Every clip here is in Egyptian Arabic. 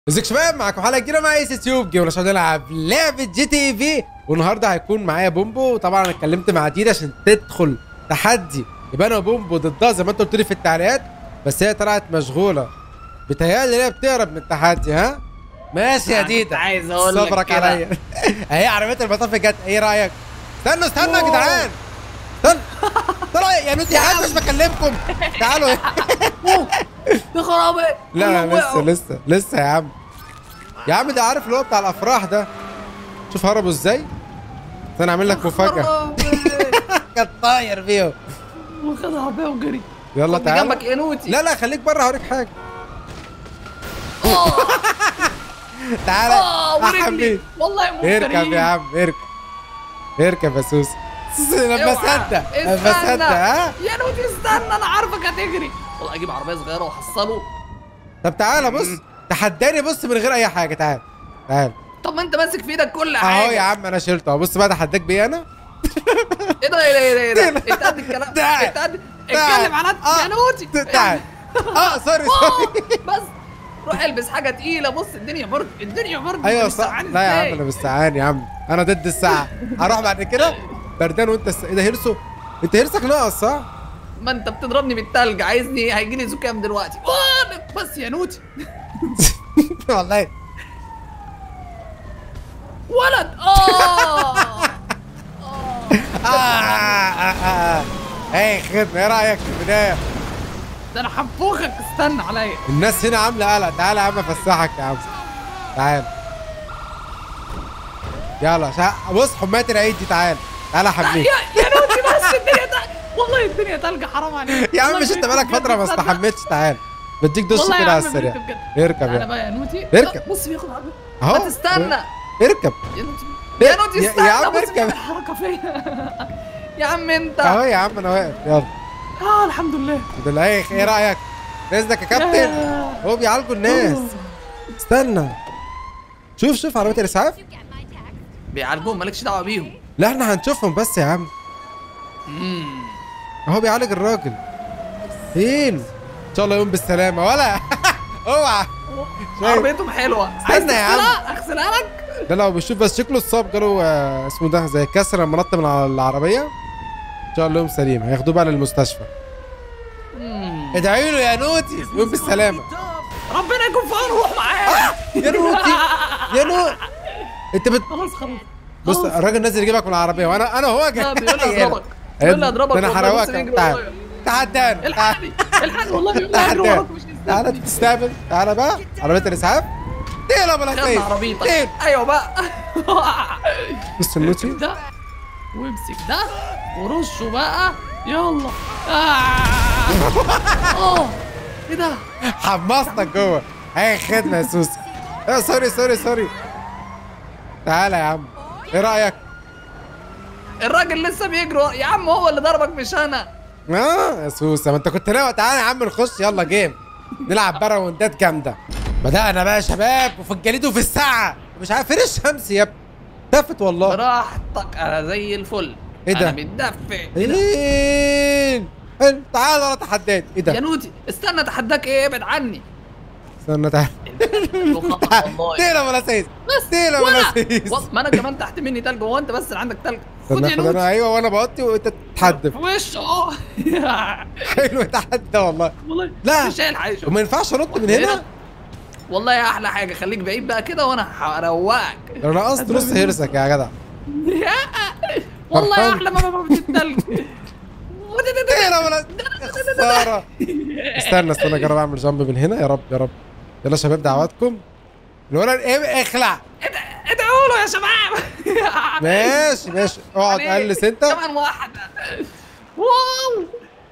ازيك يا شباب معاكم حلقه جديده مع ايس تيوب جيم عشان نلعب لعبه جي تي في والنهارده هيكون معايا بومبو طبعا انا اتكلمت مع دينا عشان تدخل تحدي يبقى انا وبومبو ضدها زي ما انت قلت لي في التعليقات بس هي طلعت مشغوله بتهيألي هي بتهرب من التحدي ها ماشي يا أنا كنت ديدا عايز أقول لك صبرك كده. عليا اهي عربيه المطاف جت ايه رايك استنوا استنوا يا أوه. جدعان استنى طلع يا نوتي قاعد مش بكلمكم تعالوا يا خرابي لا كلهم لا لسه وقعوا. لسه لسه يا عم يا عم ده عارف اللي هو بتاع الافراح ده شوف هربوا ازاي انا اعمل لك مفاجاه خرابي. كان طاير فيهم واخد عربيه وجري يلا خد تعالى جنبك يا نوتي لا لا خليك بره هوريك حاجه اه تعالى اه يا ورجلي حبيبي والله مفترين اركب يا عم اركب اركب يا سوسي لما اوعى. صدق لما استنى. صدق ها يا نوتي استنى انا عارفك هتجري والله اجيب عربيه صغيره واحصله طب تعالى بص تحداني بص من غير اي حاجه تعال تعال طب ما انت ماسك في ايدك كل حاجه اهو يا عم انا شلته اهو بص بقى تحداك بيه انا ايه ده ايه ده ايه ده ايه ده انت قد الكلام تعال. انت قد تعال. اتكلم على آه. يا نوتي تعال اه سوري آه، سوري بس روح البس حاجه تقيله بص الدنيا برد الدنيا برد ايوه أنت صح مستعان لا يا إزاي؟ عم انا مش سعان يا عم انا ضد الساعه هروح بعد كده بردان وانت الس... ايه ده هيرسو انت هيرسك ناقص صح؟ ما انت بتضربني بالتلج عايزني هيجي لي زكام دلوقتي آه، بس يا نوتي والله ولد اه آه آه آه. اي خدمه ايه رايك في البدايه؟ ده انا هنفوخك استنى عليا الناس هنا عامله قلق تعالى يا عم افسحك يا عم تعال يلا شا... بص حمايه العيد دي تعال تعال يا حميك يا نوتي بس الدنيا تلج والله الدنيا تلج حرام عليك يا عم والله مش انت بجد بقالك بجد فتره ما تصدق؟ استحملتش تعال بديك دش والله يا كده على عم السريع بجد بجد. اركب تعالى يلا بقى يا نوتي اركب. بص بياخد عربيه اهو ما تستنى اركب يا نوتي يا- يا نوتي يا- استنى يا عم بص اركب. بيعمل حركه فيا يا عم انت اهو يا عم انا واقف يلا اه الحمد لله بالله ايه رايك؟ رزقك يا كابتن يا- هو بيعالجوا الناس استنى شوف شوف عربيه الاسعاف بيعالجوهم مالكش دعوه بيهم لا احنا هنشوفهم بس يا عم امم اهو بيعالج الراجل فين ان شاء الله يقوم بالسلامه ولا اوعى شايف؟ عربيتهم حلوه استنى عايز يا عم. تغسلها؟ اغسلها لك ده لو بيشوف بس شكله اتصاب جاله آه، اسمه ده زي كسر لما نط من على العربيه ان شاء الله يوم سليم هياخدوه بقى للمستشفى مم. ادعي له يا نوتي يقوم بالسلامه ربنا يكون في عونه روح معاه يا نوتي يا نو انت بت... خلاص خلاص بص خلاص. الراجل نازل يجيبك من العربيه وانا انا هو جاي لا بيقول لي اضربك بيقول لي اضربك ده انا والله، بص هروقك بيجري تعال ورايا. تعال الحقني الحقني والله بيقول لي اجري تعال وراك مش تعال مستني تستقبل تعال بقى عربيه الاسعاف تقلب ولا خدنا سيف عربيتك تقلب. ايوه بقى بص النوتي ده وامسك ده ورشه بقى يلا آه. اه ايه ده حمصتك جوه اي خدمه يا سوسي اه سوري سوري سوري تعالى يا عم ايه رايك الراجل لسه بيجري ورا- يا عم هو اللي ضربك مش انا اه يا سوسه ما انت كنت ناوي تعالى يا عم نخش يلا جيم نلعب بقى راوندات جامده بدأنا بقى يا شباب وفي الجليد وفي الساعة مش عارف فين الشمس يا ابني دفت والله براحتك انا زي الفل إيه ده؟ انا متدفي إيه ده؟ فين فين؟ تعال انا تحديت ايه يا ده نوتي استنى اتحداك ايه ابعد عني استنى تعال له خطأ والله تقلب ولا سيس بس تقلب ولا ولا سيس و- ما انا كمان تحت مني تلج هو انت بس اللي عندك تلج خد استنى يا خد انا نوتي ايوه وانا بغطي وانت تتحدف في وشه اه حلو تحدي ده والله والله لا. مش شايل حاجه وما ينفعش انط من هنا والله يا احلى حاجه خليك بعيد بقى كده وانا هروقك انا نقصت نص هرسك يا جدع والله يا فرحان. احلى ما بموت التلج تقلب ولا خساره استنى استنى اجرب اعمل جامب من هنا يا رب يا رب يلا يا شباب دعواتكم الولد ايه اخلع ادعوا له يا شباب ماشي ماشي اقعد عليك. قلس انت كمان واحده واو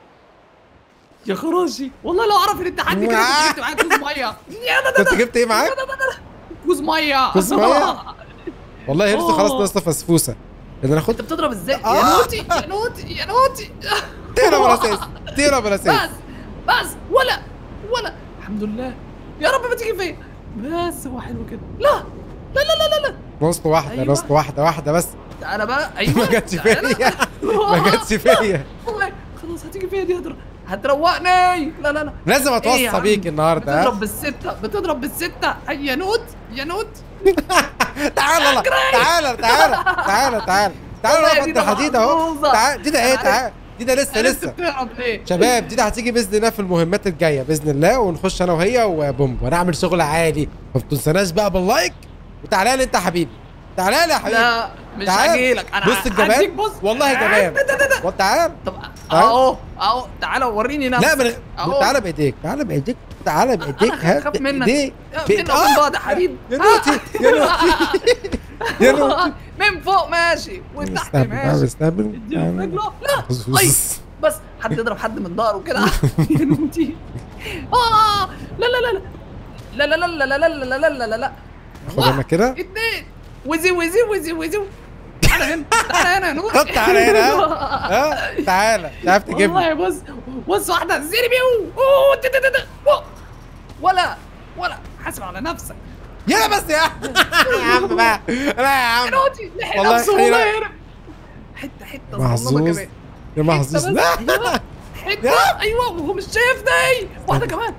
يا خراشي والله لو اعرف ان التحدي كده كنت جبت معايا كوز ميه يا ده ده كنت ده جبت ايه معاك؟ ده ده ده ده. كوز ميه كوز مية؟ والله هرسه خلاص آه. ناقصه فسفوسه اذا انا انت اخد بتضرب ازاي يا آه. نوتي يا نوتي يا نوتي تقلب ولا سيس تقلب ولا سيس بس بس ولا ولا الحمد لله يا رب ما تيجي فيا بس هو حلو كده لا لا لا لا لا لا نص واحده أيوة. نص واحده واحده بس تعالى بقى ايوه ما جاتش تعالى. فيا ما جاتش فيا والله خلاص هتيجي فيا دي هضرب هتروقني لا لا لا لازم إيه يا اتوصى عم؟ بيك النهارده ها؟ بتضرب بالستة بتضرب بالستة هي يا نوت يا نوت تعال يلا تعال تعال تعال تعال تعال والله نقف دي عند الحديد اهو محظوظة. تعال دي ده ايه أنا تعال دي ده لسه عرفت لسه بتهرب ليه شباب دي ده هتيجي باذن الله في المهمات الجايه باذن الله ونخش انا وهي وبوم ونعمل شغل عالي ما تنساناش بقى باللايك وتعالى لي انت يا حبيبي تعالى لي يا حبيبي لا مش تعال. هجيلك انا بص هديك الجمال بص والله جمال ده- ده- ده. وتعال طب اهو اهو تعالى وريني نفسك لا من أهو. تعالى بايديك تعالى بايديك تعالى بايديك أنا خاف منك. بايديك بينا وبين بعض يا حبيبي يا نوتي يا نوتي يا نوتي من فوق ماشي وتحت استنى ماشي استنى اديله في رجله لا اي بس حد يضرب حد من ظهره كده يا نوتي اه لا لا لا لا لا لا لا لا لا لا لا لا لا لا خد انا كده اتنين وزي وزي وزي وزي تعالى هنا تعالى هنا يا نور خد تعالى هنا ها تعالى مش عارف تجيبني والله بص بص واحدة زيري بيو اوه تي- تي- تي- تي. أوه. ولا ولا حاسب على نفسك يلا بس يا يا عم بقى لا يا يا عم نوتي لحق والله نفسه خير. والله يا رب. حتة حتة صغننة محظوظ كمان يا محظوظ حتة بس. لا أيوة. حتة ايوه وهو مش شايفني واحدة كمان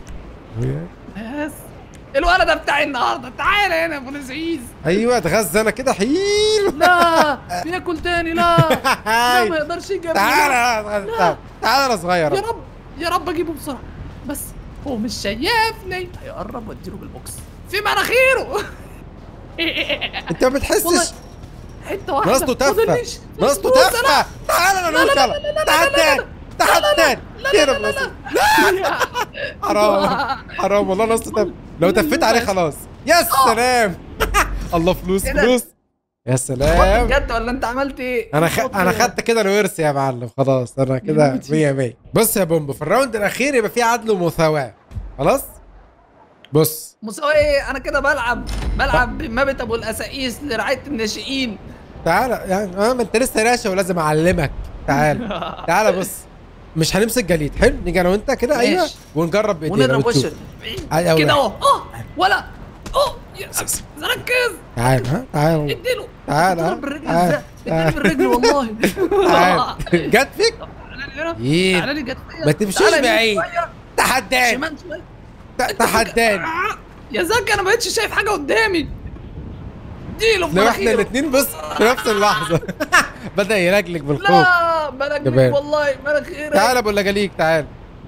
بس الولد ده بتاعي النهارده تعالى هنا يا ابو نزيز ايوه اتغذى انا كده حيل لا بياكل تاني لا لا ما يقدرش يجيبني تعالى تعالى تعالى انا صغير يا رب يا رب اجيبه بسرعه بس هو مش شايفني هيقرب واديله بالبوكس في مناخيره انت ما والله بتحسش حته واحده ناقصته تفه فاضلنيش. ناقصته بص أنا- تفه تعالى انا لا، لا، نوت لا، يلا لا، لا، تعال لا، لا، تاني لا، تعال لا، تاني لا، كده لا، لا، بس لا. حرام حرام والله نص تفه لو تفيت عليه خلاص يا سلام الله فلوس إيه ده؟ فلوس يا سلام بجد ولا انت عملت ايه؟ انا خ... انا خدت كده الورث يا معلم خلاص انا كده نوتي. 100 100 بص يا بومبو في الراوند الاخير يبقى في عدل ومساواه خلاص بص مساوي ايه؟ انا كده بلعب بلعب بمابة ابو الاساقيس لرعايه الناشئين تعالى يعني اه ما انت لسه راشة ولازم اعلمك تعال تعالى بص مش هنمسك جليد حلو نيجي انا وانت كده ماشي. ايوه ونجرب بايدينا ونضرب وتشوف. وشه عادي أوي. كده اهو اه ولا اه يا- ركز تعال ها تعال اديله تعال، بتضرب ها؟ بالرجل تعال، ازاي؟ تعال. اديله بالرجل والله تعال جت فيك تعالى لي هنا إيه؟ تعالى لي جت فيا. ما تمشيش تعالى يمين بعيد. شوية، تحداني شمال شويه ت- تحداني آه، يا زكي انا ما بقتش شايف حاجه قدامي اديله في لو احنا مناخيره. الاثنين بص في نفس اللحظه بدا يلجلج بالخوف لا ملك جبان. والله مناخيرك تعال ابو لجليك تعال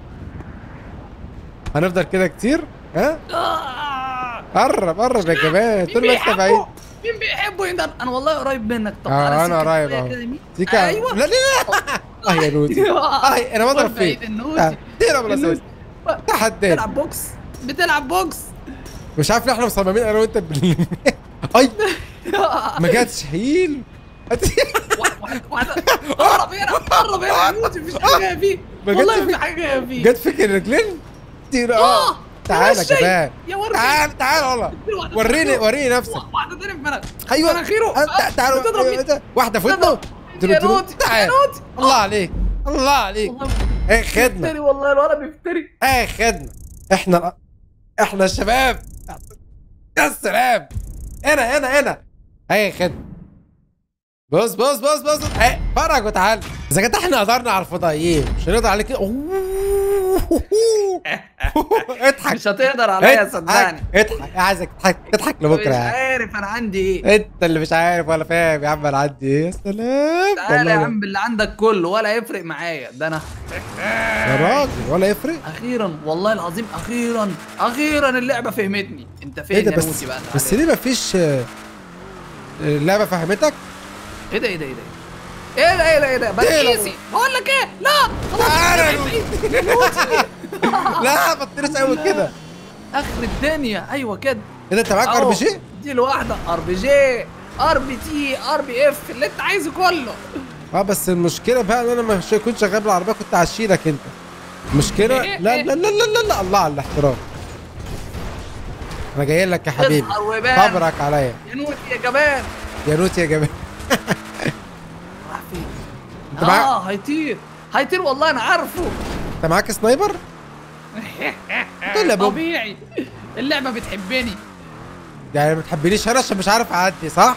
هنفضل كده كتير ها آه. قرب قرب يا جماعه مين طول ما انت بيحبه؟ بعيد مين بيحبه يندر انا والله قريب منك طب اه تعالى انا سكة قريب شوية اهو كده يمين. سيكا ايوه لا لا لا اه يا نوتي اه انا بضرب قول بعيد فيك النوتي. تضرب النوتي. الاساس تحداني بتلعب بوكس بتلعب بوكس مش عارف ليه احنا مصممين انا وانت بال اي ما جاتش هيل واحد واحد قرب هنا قرب هنا يا نوتي مفيش حاجه فيه ما جاتش والله فيه. مفيش حاجه فيه جت فيك الرجلين كتير اه اه تعالى ماشي. كمان يا ورد تعال تعال والله اديله واحدة وريني في وريني نفسك مناخيره. واحده تاني في مناخ ايوه مناخيره آه، تع- تعال بتضرب مين؟ آه، واحده في ودنه تضرب. اديله- يا اديله. نوتي يا تعال نوتي الله عليك الله عليك والله ايه خدمه بيفتري والله الولد بيفتري ايه خدمه احنا احنا الشباب يا سلام هنا هنا هنا ايه خدمه بص بص بص بص ايه فرج وتعال اذا كنت احنا قدرنا على الفضائيين مش هنقدر عليك كده أوه. اضحك مش هتقدر عليا اضحك صدقني اضحك عايزك تضحك تضحك مش لبكره يعني عارف انا عندي ايه انت اللي مش عارف ولا فاهم يا عم انا عندي ايه يا سلام تعالى يا والله عم باللي عندك كله ولا يفرق معايا ده انا يا راجل ولا يفرق اخيرا والله العظيم اخيرا اخيرا اللعبه فهمتني انت ايه فين ده يا بس نوتي بقى بس تعالى. ليه مفيش آه، اللعبه فهمتك ايه ده ايه ده ايه ده ايه ده ايه ده ايه ده بس ايه ده؟ ايزي بقول لك ايه لا خلاص تعالى يا يا نوتي. لا ما تطيرش قوي كده اخر الدنيا ايوه كده ايه ده انت معاك ار بي جي دي الواحده ار بي جي ار بي تي ار بي اف اللي انت عايزه كله اه بس المشكله بقى ان انا ما ش- كنت شغال بالعربيه كنت هشيلك انت المشكله إيه؟ لا إيه؟ لا لا لا لا, لا الله على الاحترام انا جاي لك يا حبيبي اظهر وبان صبرك عليا يا نوتي يا جبان يا نوتي يا جماعه راح فين انت معاك اه هيطير هيطير والله انا عارفه انت معاك سنايبر قلت يا بوب طبيعي اللعبه بتحبني يعني ما تحبنيش انا عشان مش عارف اعدي صح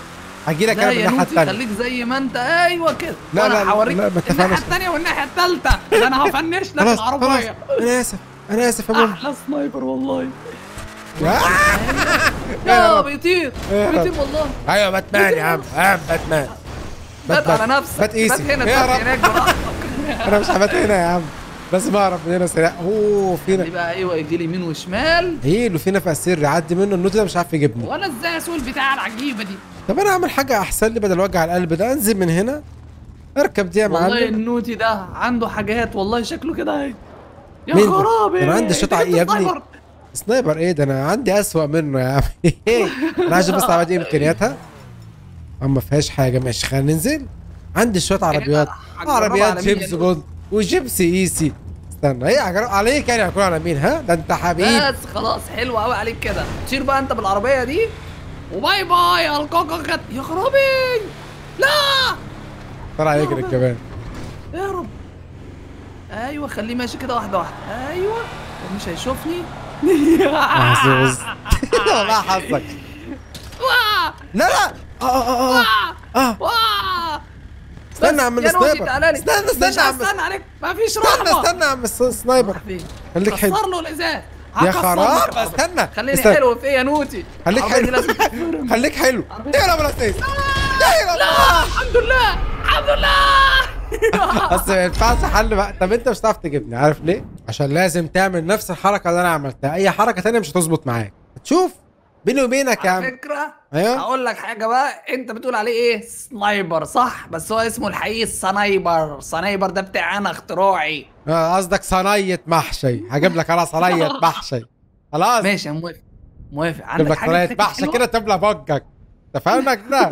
هجي لك لا انا من يا الناحيه نوتي الثانيه خليك زي ما انت ايوه كده لا، وأنا لا، لا، هوريك لا، ما الناحيه اتفقناش. الثانيه والناحيه الثالثه ده انا هفنش لك خلاص خلاص العربيه انا اسف انا اسف يا بومبو احلى سنايبر والله يا يا رب. بيطير يا رب. بيطير والله ايوه باتمان يا عم يا عم باتمان بات بات- على نفسك بات ايسي. بات هنا يا بات رب. هناك براحتك. انا مش هبات هنا يا عم لازم اعرف من هنا سريع اوه فينا يبقى ايوه يجي لي يمين وشمال ايه له فينا في السر يعدي منه النوت ده مش عارف يجيبني وانا ازاي اسوق البتاع العجيبه دي طب انا اعمل حاجه احسن لي بدل وجع القلب ده انزل من هنا اركب دي يا والله معلم النوتي ده عنده حاجات والله شكله كده اهي يا مين ده؟ خرابي أنا عندي ده شطعة أنت يا ابني. سنايبر. سنايبر ايه ده انا عندي اسوأ منه يا عم انا عشان بس اعرف ايه امكانياتها اما ما فيهاش حاجه ماشي خلينا ننزل عندي شويه عربيات هجربها عربيات على مين جيمس يا بوند وجيبسي ايسي استنى ايه هجرب عليك يعني هكون على مين ها ده انت حبيب بس خلاص حلو قوي عليك كده طير بقى انت بالعربيه دي وباي باي القاك خد يا خرابي لا طلع يجري كمان يا رب ايوه خليه ماشي كده واحده واحده ايوه ومش هيشوفني محظوظ والله حظك واه لا لا اه اه اه اه واه استنى بس يا عم يا نوتي السنايبر تعالى لي. استنى استنى مش يا عم هستنى عليك مفيش استنى رحمه استنى يا عم الس- السنايبر راح فين خليك حلو كسر له الازاز يا هكسر خراب لك العربية. استنى خليني استنى. حلو في ايه يا نوتي خليك العربية دي حلو لازم تتفرم. خليك حلو عربية. ايه يا ابو الاساس ايه لا الحمد لله الحمد لله بس ما ينفعش حل بقى طب انت مش هتعرف تجيبني عارف ليه؟ عشان لازم تعمل نفس الحركه اللي انا عملتها اي حركه تانية مش هتظبط معاك تشوف بيني وبينك يا على عم فكرة ايوه هقول لك حاجة بقى انت بتقول عليه ايه سنايبر صح بس هو اسمه الحقيقي سنايبر سنايبر ده بتاع انا اختراعي آه، قصدك صينيه محشي هجيب لك انا صينيه محشي خلاص ماشي انا موافق موافق اجيب عندك لك حاجة صينيه تاكل محشي حلوة؟ كده تملى بجك انت فاهمك كده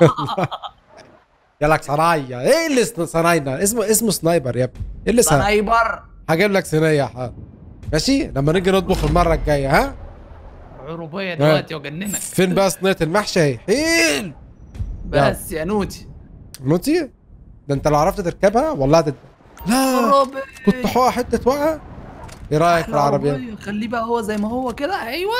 جالك صنايع ايه اللي اسمه صناينا اسمه اسمه سنايبر يا ابني ايه اللي سنايبر سنايبر هجيب لك صينيه حاضر ماشي لما نيجي نطبخ المره الجايه ها عربية دلوقتي وجننك فين بقى صينيه المحشي اهي حيل بس يا نوتي نوتي ده انت لو عرفت تركبها والله ده لا خرابي كنت حقق حته وقعه ايه رايك في أحلى العربيه عربية. خليه بقى هو زي ما هو كده ايوه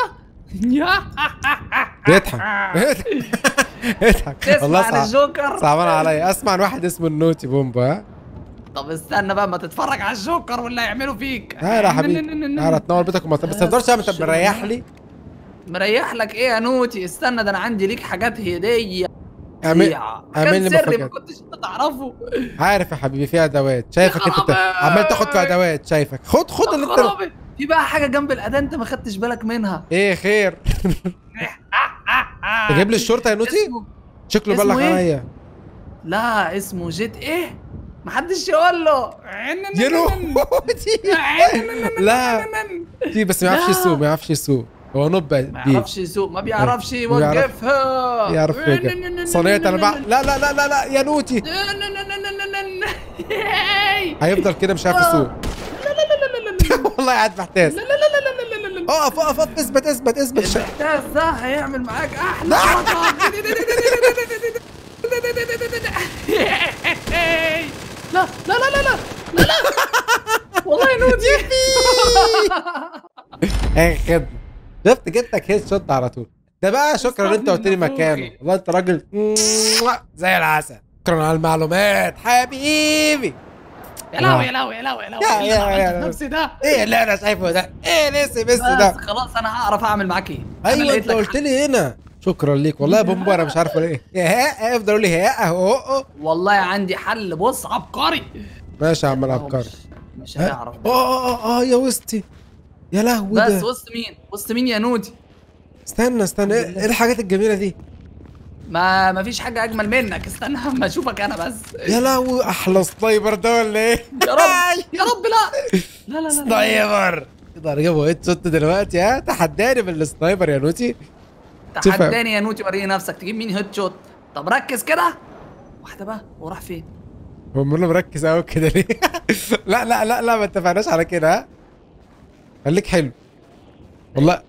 بيضحك اضحك اضحك والله تسمع عن صعب الجوكر صعبان عليا اسمع عن واحد اسمه النوتي بومبا ها طب استنى بقى ما تتفرج على الجوكر واللي هيعملوا فيك لا يا حبيبي انا تنور بيتك وما بس ما تقدرش تعمل انت مريح لي مريح لك ايه يا نوتي استنى ده انا عندي ليك حاجات هديه اعمل فظيعة. اعمل لي كان سري ما مفاجأة. كنتش انت تعرفه عارف يا حبيبي فيها ادوات شايفك انت بت- خرابي. عمال تاخد في ادوات شايفك خد خد اللي انت خرابي في بقى حاجه جنب الاداه انت ما خدتش بالك منها ايه خير تجيب لي الشرطه يا نوتي اسمه شكله اسمه بلغ ايه؟ عليا لا اسمه جيت ايه محدش يقول له يا نوتي لا في بس ما يعرفش لا. يسوق ما يعرفش يسوق هو نوب ما بيه يعرفش يسوق ما بيعرفش ما بيعرف- يوقفها يعرف يوقف. صينية انا بقى لا لا لا لا لا يا نوتي هيفضل كده مش عارف يسوق والله قاعد محتاس اقف اقف اقف اثبت اثبت اثبت ش- المحتاس ده هيعمل معاك احلى حركه لا لا لا لا لا لا لا والله يا نوتي اي خدمه شفت جبتك هيد شوت على طول ده بقى شكرا ان انت قلت لي مكانه والله انت راجل زي العسل شكرا على المعلومات حبيبي يا لهوي يا لهوي يا لهوي يا لهوي يا- إيه يا- اللي يا- عملته في نفسي ده ايه اللي انا شايفه ده ايه لسه بس بس ده خلاص انا هعرف اعمل معاك ايه أنا ايوه لقيت انت لك قلت لي هنا شكرا ليك والله يا بومبو انا مش عارف ولا ايه يا ها افضل اقول لي ها اهو أهو. والله عندي حل بص عبقري ماشي يا عم هو العبقري مش- مش ها؟ هيعرف اه اه اه اه يا وسطي يا لهوي بس ده وسط مين وسط مين يا نوتي استنى استنى ايه إيه الحاجات الجميله دي ما ما فيش حاجه اجمل منك استنى اما اشوفك انا بس يا لهوي احلى سنايبر ده ولا ايه يا رب يا رب لا لا لا لا, لا. سنايبر تقدر اجيبه هيد شوت دلوقتي ها تحداني بالسنايبر يا نوتي شوف- تحداني يا نوتي وريني نفسك تجيب مين هيد شوت طب ركز كده واحده بقى وراح فين هو منه مركز قوي كده ليه لا لا لا لا ما اتفقناش على كده ها خليك حلو والله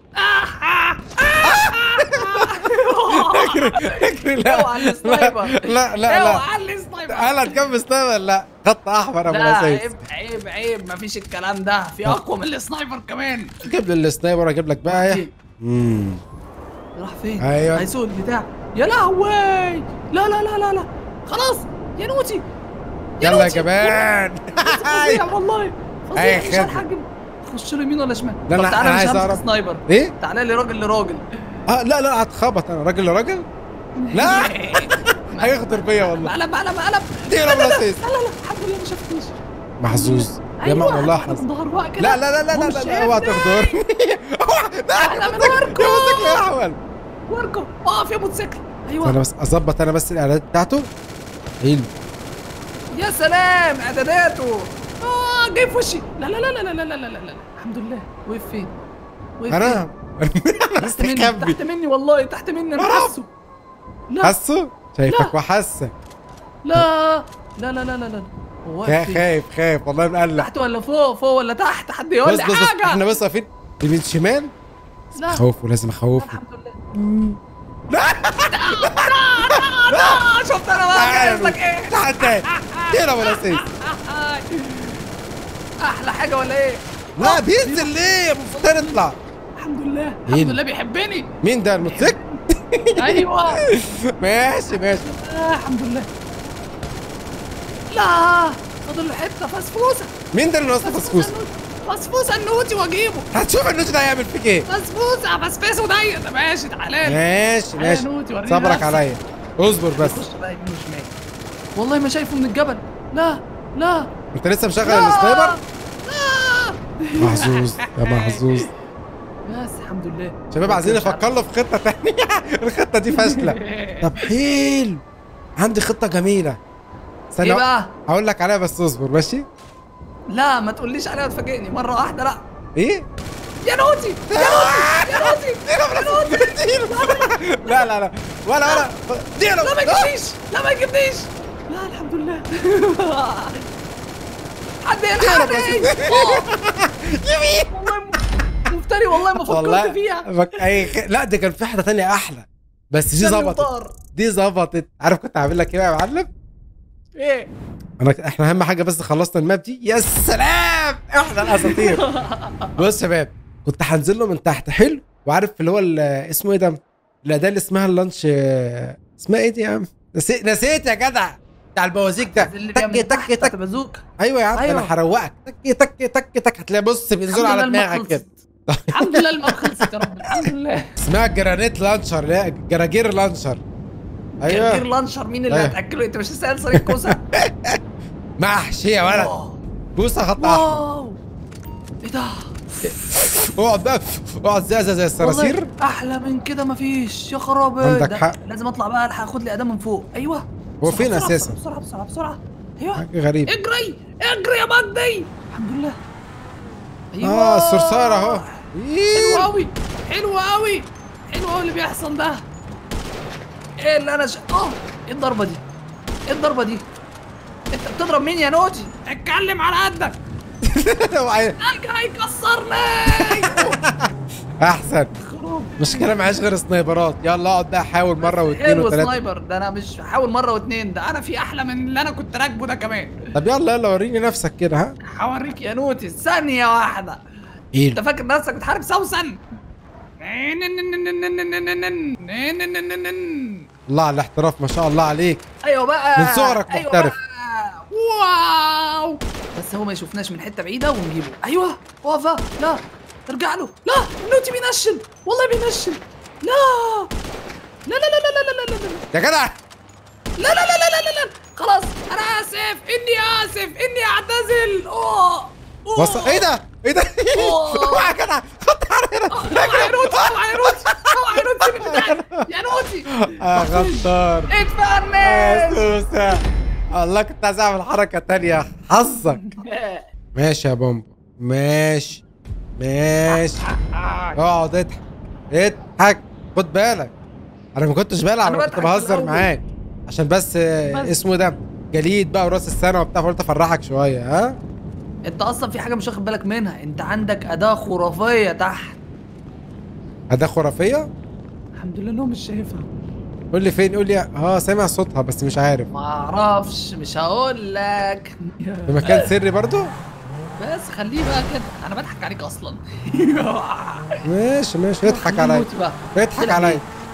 اجري اجري لا اوعى السنايبر لا لا لا اوعى السنايبر هلا تكمل سنايبر لا خط احمر ابو لا الاساس عيب عيب عيب مفيش الكلام ده في اقوى من السنايبر كمان جيب لي السنايبر اجيب لك بقى فين؟ امم راح فين أيوة. هيسوق البتاع يا لهوي لا لا لا لا لا خلاص يا نوتي يلا يا نوتي. جبان فظيع والله فظيع أي مش خدمة. هلحق أجيب. خش له يمين ولا شمال لا، طب لا، تعالى أنا مش عايز همسك أعرف. سنايبر ايه تعالى لي راجل لراجل اه لا لا هتخبط انا راجل لراجل لا هيغدر بيا والله مقلب مقلب مقلب دي ولا بلاسيس لا لا لا الحمد لله ما شافنيش محظوظ يا ما أيوة، والله هتروح حظ من ظهر بقى كده لا لا لا لا هو لا مش لا شايفني. اوعى تغدر احلى من وركو موتوسيكل يا احول وركو اقف يا موتوسيكل ايوه انا بس اظبط انا بس الاعدادات بتاعته حلو يا سلام اعداداته اه جاي في وشي لا لا لا لا لا لا لا لا لا لا الحمد لله وقف فين وقف انا انا فين؟ تحت مني مستخبي تحت مني والله تحت مني انا برافو. حاسه لا حاسه شايفك لا. وحاسك لا لا لا لا لا لا هو واقف خا- فين؟ خايف خايف والله مقلق تحت ولا فوق فوق ولا تحت حد يقول بص لي بص بص حاجه احنا بص واقفين يمين شمال لا خوفه لازم اخوفه الحمد لله لا لا لا شفت انا بقى قصدك ايه تحت كده ولا سيف احلى حاجه ولا ايه لا بينزل ليه المفروض نطلع الحمد لله مين؟ الحمد لله بيحبني مين ده الموتوسيكل ايوه ماشي ماشي آه الحمد لله لا فاضل له حته فسفوسه مين ده اللي ناقص فسفوس فسفوسه النوتي واجيبه هتشوف النوت ده هيعمل فيك ايه فسفوسه فسفسه ضيق ده ماشي تعالى لي. ماشي تعالى ماشي يا نوتي وريني صبرك نفسك. عليا اصبر بس خش بقى يمين وشمال والله ما شايفه من الجبل لا لا انت لسه مشغل لا السنايبر لا محظوظ يا محظوظ بس الحمد لله شباب عايزين نفكر له في خطه تانية الخطه دي فاشله طب حلو عندي خطه جميله ايه استنى بقى هقول لك عليها بس اصبر ماشي لا ما تقوليش عليها وتفاجئني مره واحده لا ايه يا نوتي يا نوتي يا نوتي لا لا لا ولا ولا دي لا ما يجيبنيش لا ما يجيبنيش لا الحمد لله حد يلحقني آه. يمين والله م- مفتري والله ما فكرت والله فيها فك... أي خ... لا دي كان في واحده تانية احلى بس دي شالني ظبطت وطار. دي ظبطت عارف كنت هعمل لك ايه بقى يا معلم ايه انا احنا اهم حاجه بس خلصنا الماب دي يا سلام احنا الاساطير بص يا شباب كنت هنزل له من تحت حلو وعارف اللي هو ال- اسمه ايه ده الاداه اللي اسمها اللانش اسمها ايه دي يا عم نسيت نسيت يا جدع بتاع البوازيك ده اللي جاي تك من تك تحت تك بازوك ايوه يا عم أيوة. انا هروقك تك تك تك تك هتلاقي بص بينزلوا على دماغك كده الحمد لله الماء خلصت يا رب الحمد لله اسمها جرانيت لانشر لا جراجير لانشر كركير ايوه لانشر مين اللي أيوة. هتاكله انت مش لسه قايل صينيه كوسه محشي يا ولد واو. بوسه خط احمر واو ايه ده اقعد بقى اقعد زي زي زي الصراصير والله احلى من كده مفيش يا خرابي عندك ده حق. لازم اطلع بقى الحق اخد لي اداه من فوق ايوه هو بسرعة، فين بسرعة، أساساً؟ بسرعه بسرعه بسرعه ايوه حاجه غريبه اجري اجري يا مجدي الحمد لله ايوه اه الصرصار اهو حلو إيه. قوي حلو قوي حلو قوي اللي بيحصل ده ايه اللي انا ش... اه ايه الضربه دي ايه الضربه دي انت بتضرب مين يا نوتي اتكلم على قدك وعي- حاجه هيكسرني احسن خراب مشكله معيش غير سنايبرات يلا اقعد بقى حاول مره واثنين حلو وثلاثه سنايبر ده انا مش هحاول مره واتنين ده انا في احلى من اللي انا كنت راكبه ده كمان طب يلا يلا وريني نفسك كده ها هوريك يا نوتي ثانيه واحده ايه انت فاكر نفسك بتحارب سوسن الله على الاحتراف ما شاء الله عليك ايوه بقى من صغرك أيوة محترف. بقى. واو بس هو ما يشوفناش من حته بعيده ونجيبه ايوه اقف بقى. لا ارجع له لا النوتي بينشل والله بينشل لا لا لا لا لا لا لا لا لا يا جدع لا لا لا لا لا لا لا خلاص انا اسف اني اسف اني اعتزل اوه أوه. وصل ايه ده ايه ده أوه. اوعى يا جدع خد على هنا اوعى يا نوتي اوعى يا نوتي اوعى يا نوتي سيب البتاع. يا نوتي اه غدار يا اتفنن سوسه الله كنت عايز اعمل حركه تانية حظك ماشي يا بومبو ماشي ماشي اقعد اضحك اضحك خد بالك انا ما كنتش بلعب أنا انا كنت بضحك بهزر الأول. معاك عشان بس, آه، بس. اسمه ده جليد بقى وراس السنه وبتاع فقلت افرحك شويه ها انت اصلا في حاجه مش واخد بالك منها انت عندك اداه خرافيه تحت اداه خرافيه الحمد لله انه مش شايفها قول لي فين قول لي اه سامع صوتها بس مش عارف ما اعرفش مش هقول لك في مكان سري برضو بس خليه بقى كده انا بضحك عليك اصلا ماشي ماشي اضحك عليا نموت بقى. اضحك طلع عليا مين؟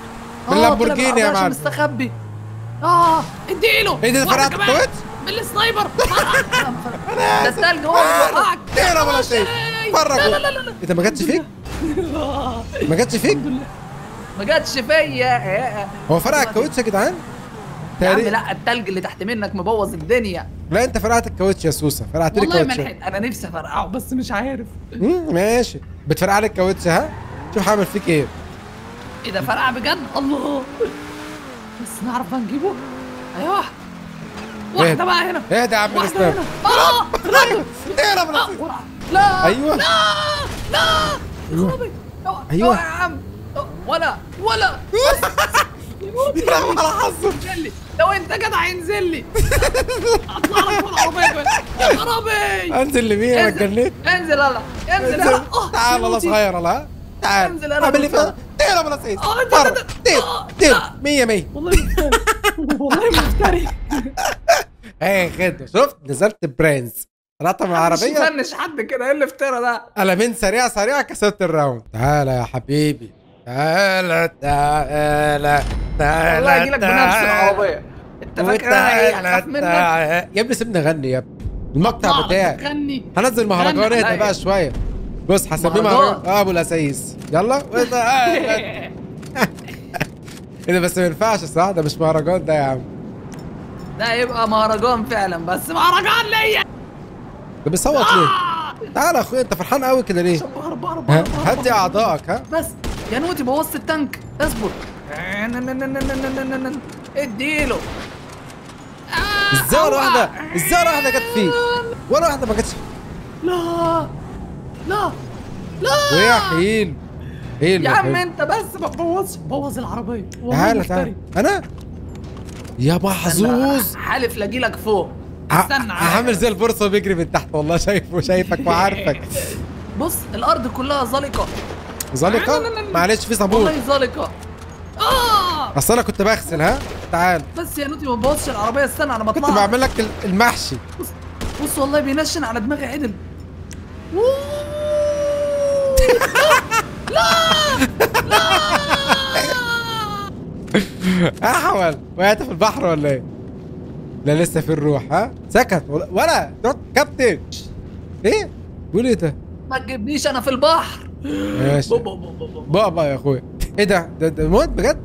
باللامبورجيني يا طلع معلم. مستخبي اه اديله ايه ده واحدة فرقت كمان. الكويت؟ بالسنايبر ده التلج هو اللي بيوقعك تهرب ولا خلاص شيء شاي. فرق لا لا لا لا انت ما جاتش فيك ما جاتش فيك ما جاتش فيا هو فرقع الكاوتش يا جدعان يا عم تقريبا لا التلج اللي تحت منك مبوظ الدنيا لا انت فرقعت الكاوتش يا سوسه فرقعت لي والله ما الكاوتش لحقت انا نفسي افرقعه بس مش عارف مم، ماشي بتفرقع لي الكاوتش ها شوف هعمل فيك ايه ايه ده فرقع بجد الله بس نعرف بقى نجيبه ايوه واحده بقى هنا اهدى يا عم واحده الاسلام هنا اه راجل اهرب لا من ورا. لا أيوة. لا لا أيوة. خرابي. أيوة. أيوة. أيوة يا عم ولا ولا يلعب على حظه انزل لي لو انت جدع انزل لي اطلع لك فوق العربيه كمان. يا خرابي انزل لمين انا انزل. اتجنيت انزل يلا انزل يلا آه، تعال يلا يموتي. صغير يلا ها تعال انزل يلا اعمل لي بالفرق. فيها تهرب ولا سيس آه، ده- ده- ده- تير آه، تير لا. 100 100 والله مفتري والله مفتري ايه خد شفت نزلت برنس طلعت من مش العربيه يفنش حد كده ايه اللي افترى ده قلمين سريع سريع كسبت الراوند تعالى يا حبيبي تعالى تعالى تعالى والله اجي لك بنفس تعالى. العربيه انت فاكر انا ايه وتعالى هخاف منك تعالى. يا ابني سيبني اغني يا ابني المقطع اطلع بتاعي تغني هنزل مهرجان غني اهدى عليا. بقى شويه بص هسميه مهرجان. مهرجان اه ابو الاسايس يلا وتعالى. ايه ده بس ما ينفعش صح ده مش مهرجان ده يا عم ده يبقى مهرجان فعلا بس مهرجان ليا ده بيصوت ليه تعالى يا اخويا انت فرحان قوي كده ليه هرب هرب ها؟ هرب هرب هدي اعضائك ها بس يا نوتي بوظت التانك اصبر اديله ازاي ولا واحده ازاي ولا واحده جت فيه ولا واحده ما جتش لا لا لا ويا حيل حيل يا عم حيل. انت بس ما تبوظش بوظ العربيه والله تعالى مفتري. تعالى انا يا محظوظ حالف لاجي لك فوق ع- استنى عامل زي الفرصه بيجري من تحت والله شايفه شايفك وعارفك بص الارض كلها زلقه زلقه معلش في صابون والله زلقه اه اصل انا كنت بغسل ها تعال بس يا نوتي ما تبوظش العربيه استنى انا كنت بطلع بعمل لك ال- المحشي بص بص والله بينشن على دماغي عدل احول وقعت في البحر ولا ايه لا لسه في الروح ها سكت ولا, ولا دوت كابتن ايه بيقول ايه ده ما تجيبنيش انا في البحر ماشي بابا بابا بابا بابا يا اخويا ايه ده ده, ده موت بجد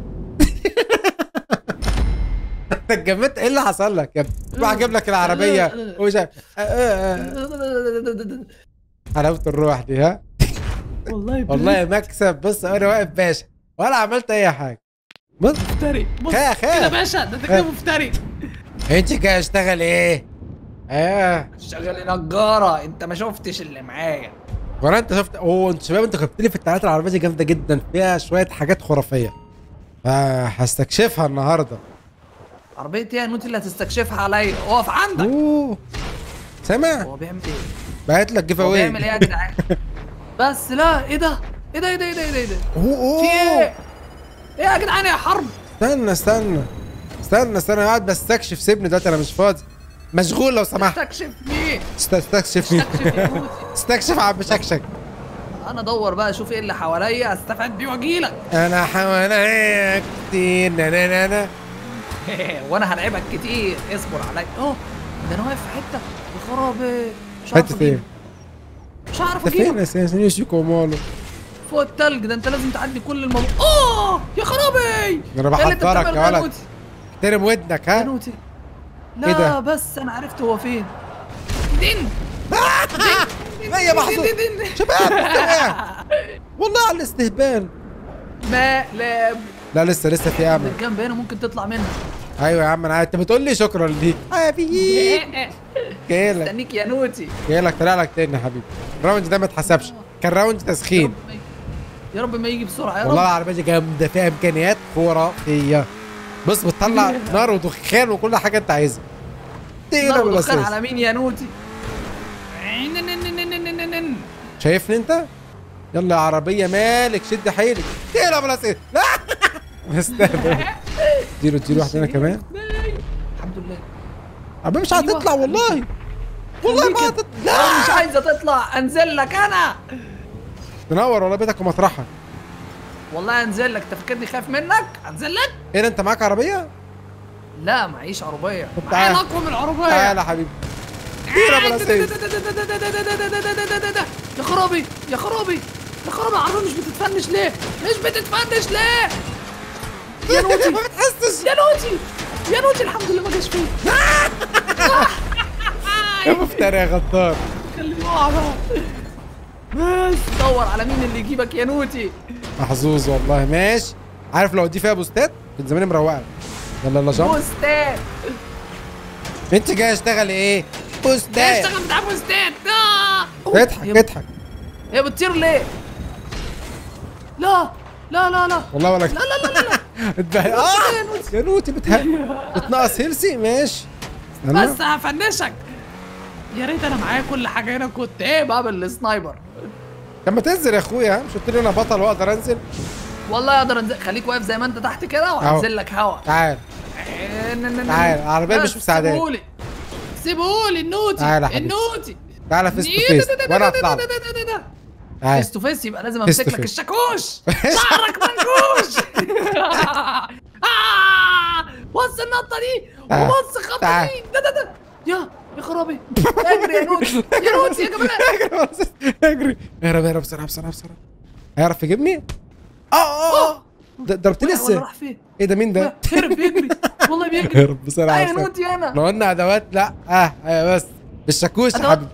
انت اتجمدت ايه اللي حصل لك يا ابني راح اجيب لك العربيه ومش عارف. آه، آه، آه. حلاوه الروح دي ها والله والله مكسب بص انا واقف باشا ولا عملت اي حاجه بص مفتري بص خا- خا. كده باشا ده انت كده مفتري انت كده اشتغل ايه اه شغال نجارة انت ما شفتش اللي معايا ولا انت شفت اوه انت شباب انت جبت لي في التعليقات العربيه دي جامده جدا فيها شويه حاجات خرافيه فهستكشفها النهارده عربيتي يا نوتي اللي هتستكشفها عليا اقف عندك اوه سامع هو بيعمل ايه؟ بعت لك جيف هو اواي بيعمل ايه يا جدعان؟ بس لا ايه ده؟ ايه ده ايه ده ايه ده ايه ده؟ إيه ده؟ اوه اوه في ايه؟ ايه يا جدعان يا حرب؟ استنى استنى استنى استنى قاعد بستكشف سيبني دلوقتي انا مش فاضي مشغول لو سمحت استكشف مين؟ است- استكشف مين استكشف يا نوتي استكشف عم شكشك انا ادور بقى اشوف ايه اللي حواليا استفاد بيه واجيلك انا حواليا كتير نا نا نا نا وانا هلعبك كتير اصبر عليا اه ده انا واقف في حته يا خرابي مش عارف حته أجيبه. ايه؟ مش هعرف انت فين اجيبه اساسا يوشيكو ماله فوق التلج ده انت لازم تعدي كل الموضوع اه يا خرابي انا إيه اللي انت بحضرك بتعمله يا ده ولد نوتي؟ احترم ودنك يا ها نوتي إيه ده؟ لا بس انا عرفت هو فين دين لا يا محظوظ دين دين دين. شباب استنى. والله على الاستهبال مقلب لا لسه لسه في امل من الجنب هنا ممكن تطلع منها ايوه يا عم انا عارف. انت بتقول لي شكرا ليك حبيبي جايلك استنيك يا نوتي جايلك طلع لك تاني يا حبيبي الراوند ده ما اتحسبش كان راوند يا تسخين رب ما- يا رب ما يجي بسرعه يا والله رب العربيه دي جامده فيها امكانيات خرافيه بص بتطلع نار ودخان وكل حاجه انت عايزها تقيله نار ودخان بالاساس على مين يا نوتي شايفني انت يلا يا عربيه مالك شد حيلك تقيله بالاساس لا استهبل اديله اديله واحده هنا كمان الحمد لله عربيه مش أيوة. هتطلع والله والله ما خليك هتطلع انا مش لا عايزه تطلع انزل لك انا تنور والله بيتك ومطرحك والله هنزل لك انت فاكرني خايف منك هنزل لك ايه ده انت معاك عربيه لا معيش عربيه طب معايا تعال. الاقوى من العربيه تعالى يا حبيبي كتير يا بلاسيس يا خرابي يا خرابي يا خرابي العربيه مش بتتفنش ليه مش بتتفنش ليه يا نوتي ما بتحسش يا نوتي يا نوتي الحمد لله ما جاش فيه يا مفتري يا غدار خليني اقع بقى بس دور على مين اللي يجيبك يا نوتي محظوظ والله ماشي عارف لو دي فيها بوستات كنت زماني مروقه يلا يلا جامب بوستات انت جاي اشتغل ايه ده بوستات اشتغل بتاع بوستات آه. أوه، اضحك هي- اضحك هي بتطير ليه؟ لا لا لا لا والله ولا لا لا لا لا اتبهي يا اه نوتي. يا نوتي بتها... بتنقص هيلسي ماشي استنى. بس هفنشك يا ريت انا معايا كل حاجه هنا كنت ايه بقى بالسنايبر طب ما تنزل يا اخويا مش قلت لي انا بطل واقدر انزل والله اقدر انزل خليك واقف زي ما انت تحت كده وهنزل لك هوا تعال تعال، العربية مش مساعداني. سيبهولي سيبهولي النوتي تعال يا حبيبي. النوتي تعالى فيس تو فيس وانا هطلع لك. تعال فيس تو فيس يبقى لازم Face امسك to لك face. الشاكوش شعرك منكوش آه! بص النطه دي تعال. وبص الخطه تعال. دي ده ده ده يا يا خرابي اجري يا نوتي يا نوتي يا جماعه اجري اجري اهرب اهرب بسرعه بسرعه بسرعه هيعرف يجيبني؟ اه اه اه د- ضربتني ولا ازاي؟ راح فين ايه ده مين ده؟ هرب بيجري والله بيجري اهرب بسرعه يا بسرعه نوتي انا لو قلنا ادوات لا اه ايوه بس بالشاكوش يا أدوات؟ حبيبي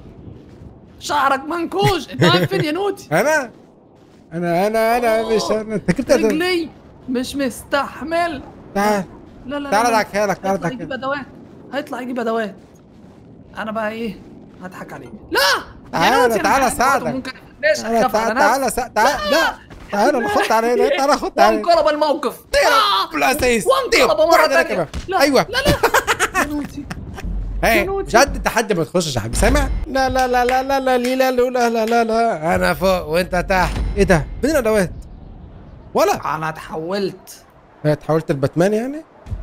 شعرك منكوش انت واقف فين يا نوتي انا انا انا انا مش انا انت جبت ادوات رجلي مش مستحمل تعال لا لا تعال لا ادعكها لك تعال هيطلع ادعكها يجيب ادوات هيطلع يجيب ادوات انا بقى ايه هضحك عليه لا يا تعالى، نوتي، أنا تعالى معاك أساعدك. برضه ممكن ليش تعالى اخاف على تعالى نفسي تعالى تعالى لا تعالى انا خدت علينا تعالى خدت علينا وانقلب الموقف آه! بالاساس وانقلب مرة واحدة تانية كمان. لا ايوه لا لا يا نوتي ايه نوتي. مش قد التحدي ما تخشش يا حبيبي سامع لا لا لا لا لا لا لا لا لا لا لا لا انا فوق وانت تحت ايه ده فين الادوات ولا انا اتحولت إيه، اتحولت الباتمان يعني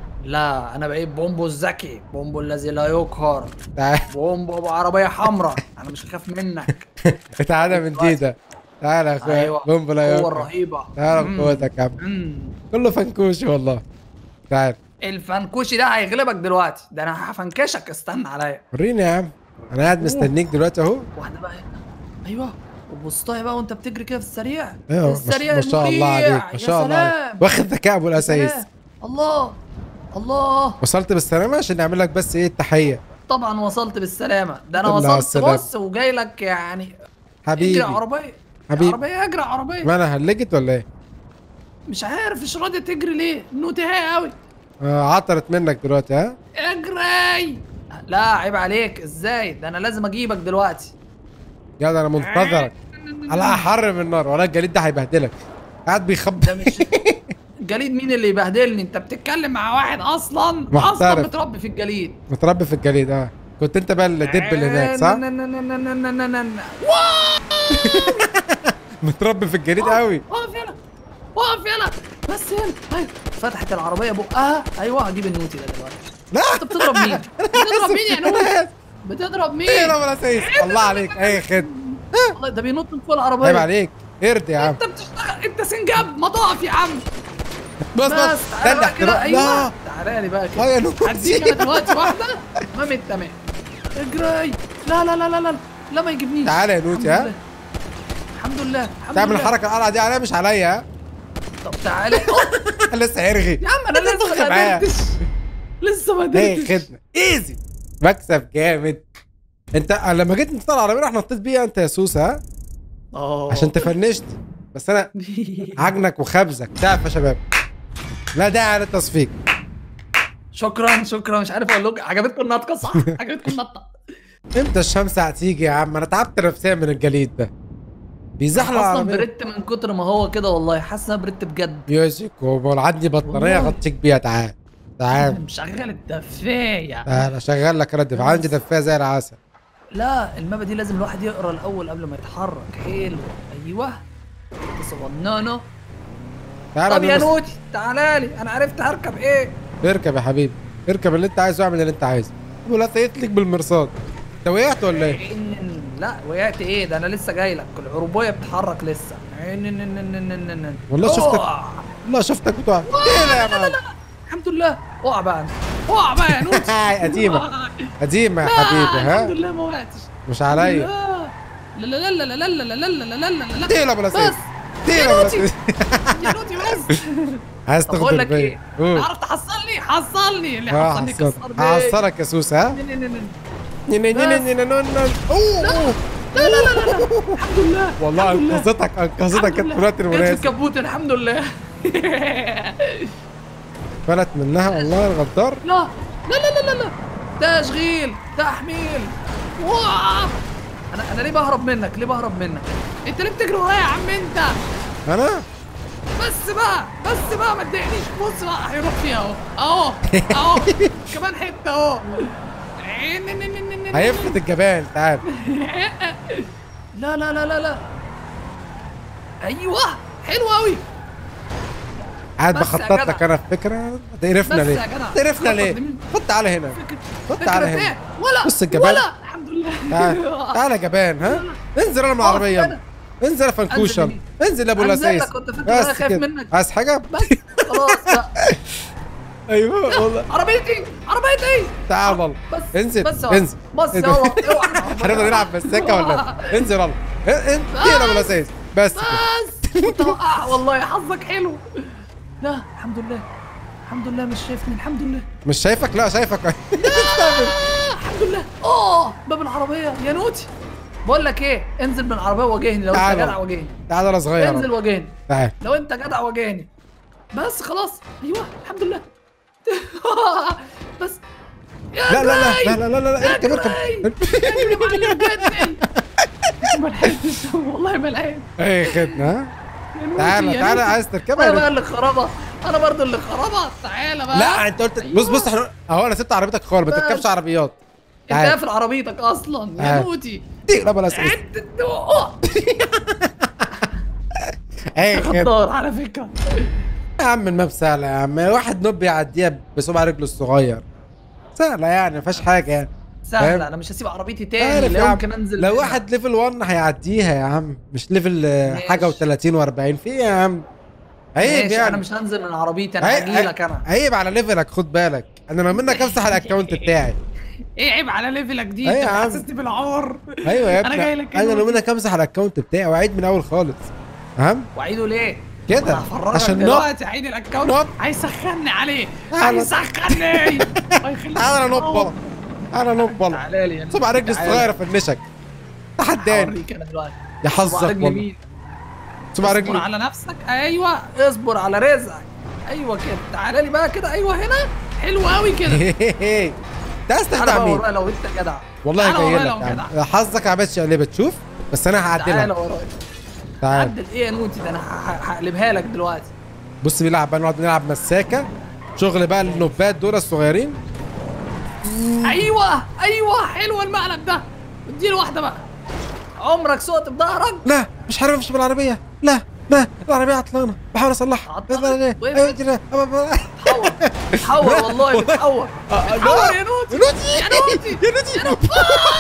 لا انا بقيت بومبو الذكي بومبو الذي لا يقهر تعال بومبو ابو عربيه حمراء انا مش هخاف منك تعالى من جديدة تعالى يا اخويا ايوه بومب لا القوه يوقع الرهيبه تعالى مم. بقوتك يا عم مم. كله فنكوش والله تعال الفنكوشي ده هيغلبك دلوقتي ده انا هفنكشك استنى عليا وريني يا عم انا قاعد مستنيك دلوقتي اهو واحده بقى هنا ايوه وبصطها بقى وانت بتجري كده في السريع ايوه ما السريع شاء- ما شاء الله المريع. عليك ما يا شاء الله عليك سلام. واخد ذكاء ابو يا الاسايس سلام. الله الله وصلت بالسلامة عشان نعمل لك بس ايه التحية طبعا وصلت بالسلامه ده انا الحمد لله على وصلت السلامة. بص وجاي لك يعني اجري حبيبي يا عربيه حبيبي. يا عربيه اجري يا عربيه ما انا هلجت ولا ايه؟ مش عارف مش راضيه تجري ليه نوتها قوي آه عطرت منك دلوقتي ها؟ اجري لا عيب عليك ازاي ده انا لازم اجيبك دلوقتي يا ده انا منتظرك على احر من النار ولا الجليد ده هيبهدلك قاعد بيخبط ده مش الجليد مين اللي يبهدلني انت بتتكلم مع واحد اصلا اصلا محترف. متربي في الجليد متربي في الجليد اه كنت انت بقى اللي دب اللي هناك صح؟ نا- نا- نا- نا- نا- نا- نا- نا- نا. متربي في الجليد قوي اقف يلا اقف يلا بس يلا ايوه فتحت العربيه بقها ايوه هجيب النوتي ده دلوقتي لا انت بتضرب مين؟ بتضرب مين يا نوتي؟ بتضرب مين؟ ايه ولا سيس الله عليك اي خد والله ده بينط من فوق العربيه عيب عليك قرد يا عم انت بتشتغل انت سنجاب ما تقف يا عم بص بس بص تعالى ده بقى كده احترام ايوه لا تعالى لي بقى اه كده يا نوتي هديك انا دلوقتي واحده تمام التمام اجري لا لا لا لا لا لا ما يجيبنيش تعالى يا نوتي، ها؟ الحمد لله الحمد تعمل لله الحركه القلعه دي عليا مش عليا ها؟ طب تعالى لسه هيرغي يا عم انا لسه ما معايا. قدرتش لسه ما ايه قدرتش خدمه ايزي مكسب جامد انت لما جيت انت العربيه راح نطيت بيها انت يا سوسه ها اه عشان تفنشت بس انا عجنك وخبزك تعرف يا شباب لا داعي للتصفيق شكرا شكرا مش عارف اقول لك عجبتكم النطقه صح عجبتكم النطقه امتى الشمس هتيجي يا عم انا تعبت نفسيا من الجليد ده بيزحلق اصلا العربيه بردت من كتر ما هو كده والله حاسس ان انا بردت بجد يوسف وبقول عندي بطاريه والله. اغطيك بيها تعال تعال مشغل الدفايه تعال اشغل لك ردف عندي دفايه زي العسل لا المابا دي لازم الواحد يقرا الاول قبل ما يتحرك حلو ايوه صغننه تعال طب يا نبص. نوتي تعالى لي انا عرفت هركب ايه اركب يا حبيبي اركب اللي انت عايزه واعمل اللي انت عايزه ولا لك بالمرصاد انت وقعت ولا ايه؟ إن- لا وقعت ايه ده انا لسه جاي لك العربيه بتتحرك لسه عين- ن- ن- ن- ن- ن- ن- والله شفتك. أوه. والله شفتك بتوع ايه يا مان الحمد لله اقع بقى أنت. اقع بقى يا نوتي قديمة قديمة يا لا، حبيبي الحمد ها لله ما وقعتش مش عليا لا لا لا لا لا لا لا لا لا لا لا لا ديلا بلا بس سيف ديلا بلا نوتي. سيف يا نوتي بس عايز طب بقول تاخد لك ايه البيت تعرف تحصلني حصلني اللي اه حصلني هحصل- كسر بيه هحصلك يا سوسه ها ن- ن- ن- ن. ني- ني- ني- ني- ني- ني- ني- أوه، أوه. لا لا لا لا لا الحمد لله والله الحمد لله. انقذتك انقذتك الحمد كانت لله. في الوقت جت في المناسب الكبوت الحمد لله فلت منها والله الغدار لا لا لا لا لا لا تشغيل تحميل واو انا انا ليه بهرب منك ليه بهرب منك انت ليه بتجري ورايا يا عم انت انا بس بقى بس بقى ما تضايقنيش بص بقى هيروح فيها اهو اهو اهو كمان حته اهو هيفلت الجبال تعال لا لا لا لا لا ايوه حلو قوي قاعد بس يا بخطط جدع. لك انا الفكره تقرفنا بس ليه يا جدع. تقرفنا خطط ليه لمين؟ خد تعالى هنا خد تعالى فكرة هنا ايه ولا بص الجبال. ولا الحمد لله تعال تعال يا جبان ها انزل انا من العربيه أنا. انزل يا فنكوشه أنزل انزل يا ابو أنزل لسيس لك، كنت فاكر إن أنا بس خايف كده. منك. عايز حاجه بس خلاص بقى ايوه والله عربيتي عربيتي تعال والله بس انزل بس انزل بس انزل. يلا اوعى هنفضل نلعب بالسكه ولا إيه؟ انزل يلا ان- ان- انزل يا ابو لسيس بس كده. بس كنت وقع والله حظك حلو لا الحمد لله الحمد لله مش شايفني الحمد لله مش شايفك لا شايفك آه، الحمد لله اه باب العربيه يا نوتي بقول لك ايه انزل من العربيه واجهني لو انت تعال. جدع واجهني تعال انا صغير انزل واجهني تعال لو انت جدع واجهني بس خلاص ايوه الحمد لله بس يا لا لا لا جراي! لا لا لا لا يا اركب جراي! اركب يا معلم جدي ما لحقتش والله ما لحقت اي خدنا ها يا نوتي، تعالى يا تعالى نوتي. عايز تركبها انا يا بقى اللي خربها انا برضو اللي خربها تعالى بقى لا انت قلت بص بص احنا اهو انا سبت عربيتك خالص ما بس. تركبش عربيات انت تعال. قافل عربيتك اصلا يا تعال. نوتي دي لا بلا اساس عد الدوق اي خد خطار على فكره يا عم الماب سهله يا عم واحد نوب يعديها بصبع رجله الصغير سهله يعني ما فيهاش حاجه يعني فاهم؟ سهله انا مش هسيب عربيتي تاني عارف يا لا عم. يمكن انزل لو منها. واحد ليفل 1 هيعديها يا عم مش ليفل آه، ماشي. حاجه و30 و40 في ايه يا عم عيب ماشي يعني انا مش هنزل من عربيتي انا عيب- هجي لك انا عيب على ليفلك خد بالك انا لو منك امسح الاكونت بتاعي ايه عيب على ليفلك دي أيوة انت يا عم. حسستني بالعور ايوه يا أنا ابني جاي لك انا لو دلوقتي. منك امسح الاكونت بتاعي واعيد من اول خالص فاهم واعيده ليه كده أنا هفرجك عشان نوب دلوقتي عيد الاكونت نوب. هيسخني عليه تعالى. هيسخني الله يخليك انا نوب انا نوب والله تعالى لي صبع رجلي تعالى. الصغيره فنشك تحداني هوريك انا دلوقتي يا صبع حظك رجلي والله مين صبع اصبر رجلي على نفسك ايوه اصبر على رزقك ايوه كده تعالى لي بقى كده ايوه هنا حلو قوي كده انت عايز تعالى تخدع بقى مين ورايا لو انت جدع والله تعالى جاي ورايا لك لو يا جدع عم. حظك عملتش قلبت شوف بس انا تعالى هعدلها ورايا تعال عدل ايه يا نوتي ده انا ه- ه- هقلبها لك دلوقتي بص بيلعب بقى نقعد نلعب مساكه شغل بقى النوبات دول الصغيرين ايوه ايوه حلو المقلب ده اديله واحده بقى عمرك سقط بظهرك لا مش عارف امشي بالعربيه لا لا العربيه عطلانه بحاول اصلحها عطلت؟ لا، لا، لا. وقفت؟ أيوة، دي لا. تحور تحور والله بتحور بتحور يا نوتي نوتي يا نوتي يا نوتي يا نوتي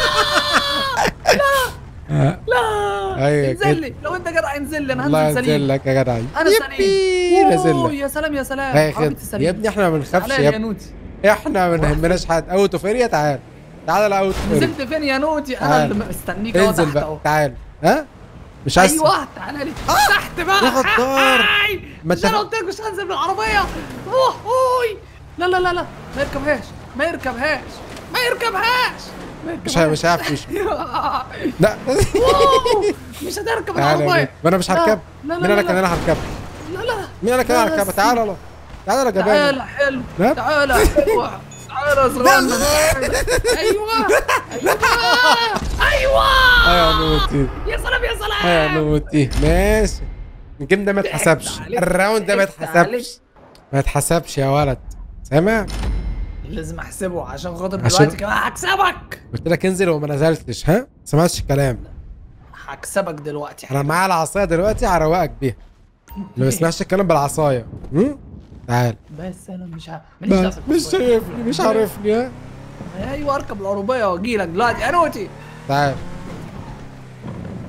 آه، لا أيوة انزل كده. لي لو انت جدع انزل لي انا الله هنزل ينزل سليم لك يا جدع انا يبي، سليم نازل أوه، لك يا سلام يا سلام هاي عربيتي خد سليم يا ابني احنا ما بنخافش تعالى يا يا ابني نوتي احنا ما نهمناش حد اوت اوف اريا تعال تعال لا اوت اوف اريا نزلت فين يا نوتي انا تعال. اللي مستنيك اهو انزل تحت بقى اهو تعال ها مش عايز ايوه تعالى لي تحت بقى يا غدار. آي. ما مش انا انت- قلت لك مش هنزل من العربيه اوه اوي لا لا لا لا ما يركبهاش ما يركبهاش ما يركبهاش ما مش ه- مش هعرف مش لا واو، مش هتركب تعال يا العربيه ابني. ما انا مش هركب لا لا مين انا لا كان لا انا هركب لا لا مين انا كان بس. هركبها تعال يلا تعال يا جبان تعالى حلو لا. تعالى حلو تعالى يا صغنن ايوه ايوه ايوه ايوه نوتي يا سلام يا سلام ايوه نوتي ماشي الجيم ده ما اتحسبش عليك. الراوند ده ما ضحكت عليك. اتحسبش ما اتحسبش يا ولد سامع لازم احسبه عشان خاطر عشان- دلوقتي كمان هكسبك قلت لك انزل وما نزلتش ها ما سمعتش الكلام هكسبك دلوقتي انا معايا العصايه دلوقتي هروقك بيها اللي ما يسمعش الكلام بالعصايه هم؟ تعال بس انا مش ع... ماليش ما- دعوة مش بالتصوير. شايفني مش عارفني ها ايوه اركب العربيه واجي لك دلوقتي يا نوتي تعال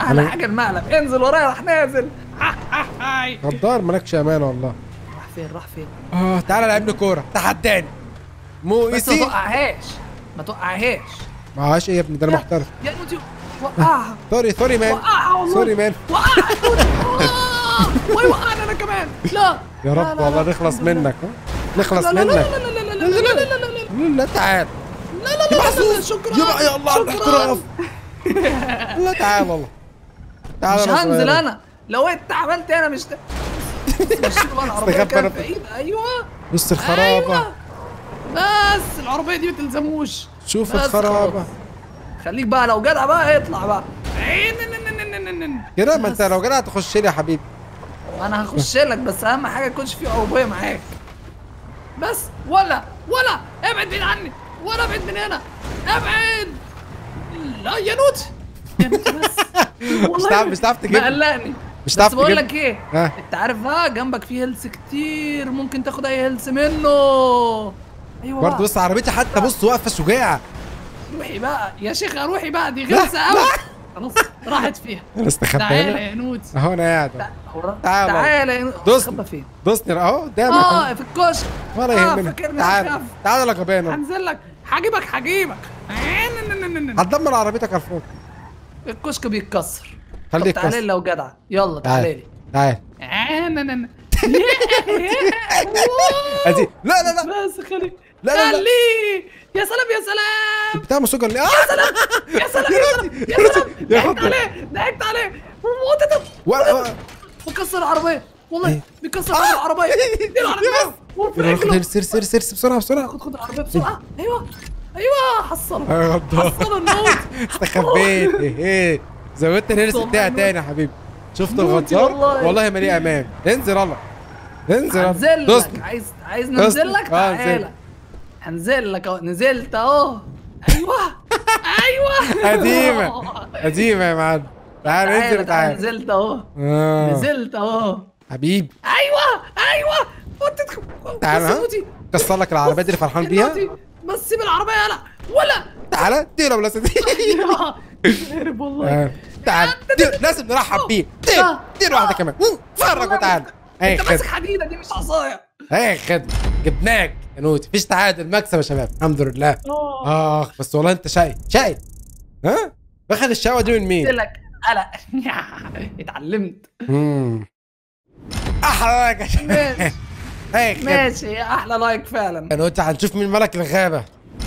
احلى حاجه المقلب انزل ورايا راح نازل هاي غدار مالكش امان والله راح فين راح فين اه تعالى لعبني كوره تحداني بس ما مؤسي توقعهاش ما توقعهاش معهاش ايه يا ابني ده انا محترف يا نوتي وقعها سوري سوري مان وقعها والله سوري مان وقعها آه، ويوقعنا انا كمان لا يا لا، رب لا، والله لا. نخلص منك ها نخلص لا لا لا منك لا لا لا لا لا لا لا لا لا لا تعال لا لا لا لا لا شكرا يبقى يا الله على شكراً. الاحتراف لا تعال والله تعال مش أنا هنزل صغير. انا لو انت عملت انا مش مشيت بقى العربيه استخبى كانت أنا. بعيد ايوه بص الخرابه ايوه بس العربيه دي ما تلزموش شوف بس الخرابه خلاص. خليك بقى لو جدع بقى اطلع بقى عين- نن- نن- نن- نن- نن. كده ما انت بس. لو جدع تخش لي يا حبيبي انا هخش لك بس اهم حاجه يكونش في عربيه معاك بس ولا ولا ابعد بعيد عني ولا ابعد من هنا ابعد لا يا نوت يا نوت بس والله تعرف- مش هتعرف تجيبني. مقلقني مش بس هتعرف بقول تجيبني. لك ايه ها. انت عارف بقى جنبك فيه هيلث كتير ممكن تاخد اي هيلث منه ايوه برضه بقى. بص عربيتي حتى بص واقفه شجاعه روحي بقى يا شيخه روحي بقى دي لا، غلسه قوي خلاص راحت فيها انا استخبى تعالى هنا يا نوت اهو انا قاعد أهو. تعالى تعالى. تعالى يا نوت دوسني. تخبى فين دوسني اهو قدامك اه أهو. في الكشك ولا آه، يهمنا فاكرني تعال هخاف. تعال يا غبان أهو. هنزل لك هجيبك هجيبك عين- هتدمر عربيتك على الفوق الكشك بيتكسر خليه طب تعالى يتكسر. لي لو جدع يلا تعالى لي تعال عين- ادي لا لا لا بس خلي لا، لا. خليه يا سلام يا سلام بتاع مسوق اللي اه يا سلام يا سلام يا سلام يا ضحكت خضر. عليه ضحكت عليه وموتت و- و- وكسر العربيه والله إيه؟ بيكسر العربيه اديله على دماغه وفي يلا خد رجله سير سير سير سير بسرعه بسرعه خد خد العربيه بسرعه ايوه ايوه حصله يا غدار حصله النوت استخبيت ايه ايه زودت الهرس والله بتاعي نوت. تاني يا حبيبي شفت نوتي الغدار والله. والله ما ليه امان انزل يلا انزل يلا هنزل دوسني لك عايز عايز ننزل لك آه، تعالى نزل. هنزل لك اهو نزلت اهو ايوه ايوه قديمه قديمه يا معلم تعال تعالى انزل تعالى تعال نزلت اهو آه. نزلت اهو حبيبي ايوه ايوه وانت تدخل تعال بص ها يا نوتي. كسر لك العربيه دي اللي فرحان يا بيها نوتي، بس سيب العربيه يلا ولا تعالى اديله بلا ستي هرب والله آه. تعال اديله. لازم نرحب بيه اديله آه. اديله واحده كمان وو، فرج وتعال اي انت ماسك خدمه حديده دي مش عصايه اي خدمه جبناك يا نوتي مفيش تعادل مكسب يا شباب الحمد لله اه اخ بس والله انت شقي شقي ها واخد الشقوه دي من قلت مين؟ لك قلق اتعلمت امم احلى لايك يا شباب ماشي اي خدمه ماشي احلى لايك فعلا يا نوتي هنشوف مين ملك الغابه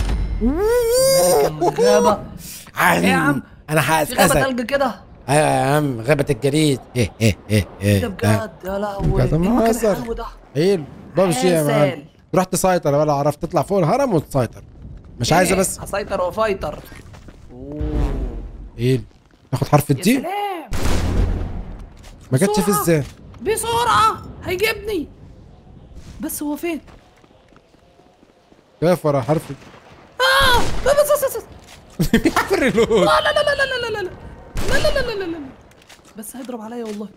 ملك الغابه عن... إيه يا عم؟ انا في غابه هاساسك تلج كده ايوه يا عم غابه الجليد ايه ايه ايه ايه ده بجد يا لهوي يا ده إيه المكان مهزر. الحلو ده ايه بابجي يا معلم عسل. تروح تسيطر ولا عرفت تطلع فوق الهرم وتسيطر مش عايزه إيه، بس هسيطر وفايتر اوه ايه تاخد حرف يا الدي سلام ما جاتش في بسرعة. ازاي بسرعه هيجيبني بس هو فين واقف ورا حرف ال- اه بس بس بس بس بيعمل ريلود لا لا لا لا لا لا لا لا لا لا لا لا لا لا بس هيضرب عليا والله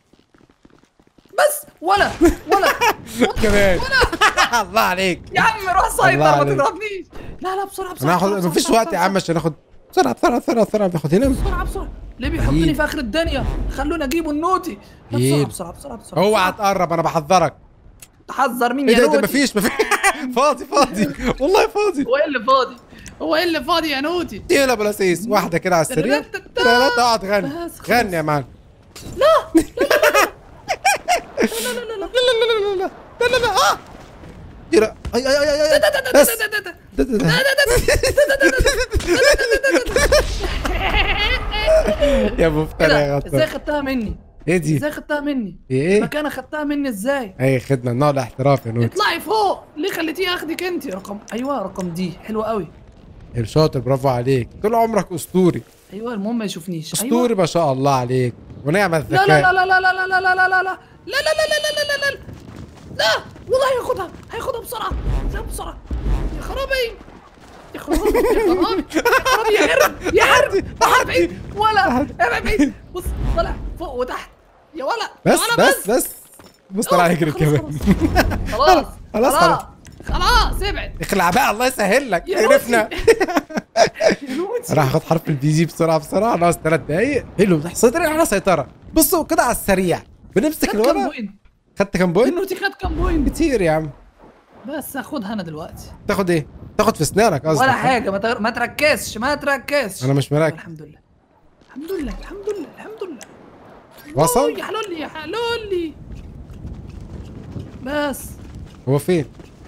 بس ولا ولا كمان الله عليك يا عم روح الله سيطر ما عليك. تضربنيش لا لا بسرعه بسرعه انا هاخد بسرعة، مفيش بسرعة، وقت يا بسرعة، عم عشان اخد بسرعه بسرعه بسرعه بسرعه بياخد هنا بسرعه بسرعه ليه بيحطني إيه. في اخر الدنيا خلوني اجيبه النوتي لا، إيه. بسرعه بسرعه بسرعه بسرعه اوعى تقرب انا بحذرك تحذر مين ايه يا ده ده نوتي مفيش مفيش فاضي فاضي والله فاضي هو ايه اللي فاضي هو ايه اللي فاضي يا نوتي تيلا بلا سيس واحده كده على السريع ترتتا. لا لا اقعد غني بس خلاص. غني يا معلم لا لا لا لا لا لا لا لا لا لا اه تيلا اي اي اي اي اي بس ده- ده- ده- ده- ده- ده. يا مفتري ايه يا ده ازاي غطا خدتها مني ايه دي ازاي خدتها مني ايه المكانه خدتها مني ازاي اي خدمه نوع الاحتراف يا نوت اطلعي فوق ليه خليتيه اخدك انت رقم ايوه رقم دي حلو قوي شاطر برافو عليك طول عمرك اسطوري ايوه المهم ما يشوفنيش اسطوري ما شاء الله عليك ونعم لا الذكاء لا لا لا لا لا لا لا لا لا لا لا لا لا لا لا لا لا لا والله هياخدها هياخدها بسرعه لا بسرعه يا خرابي يا خرابي يا خرابي يا خرابي يا هرب يا هرب ابعد بعيد ولا ابعد بعيد بص طلع فوق وتحت يا ولا يا بس ولا بس بس بص طلع يجري خلاص، كمان خلاص خلاص، خلاص خلاص ابعد اخلع بقى الله يسهل لك يا عرفنا يا نوتي راح اخد حرف البي جي بسرعه بسرعه ناقص ثلاث دقايق حلو سيطرين على سيطره بصوا كده على السريع بنمسك خد كام الورق بوينت خدت كام بوينت النوتي خد كام بوينت كتير يا عم بس اخدها انا دلوقتي تاخد ايه تاخد في اسنانك قصدك ولا حاجه ما, تغ... ما تركزش ما تركزش انا مش مركز الحمد لله الحمد لله الحمد لله الحمد لله وصل؟ أوه، يا حلولي يا حلولي بس هو فين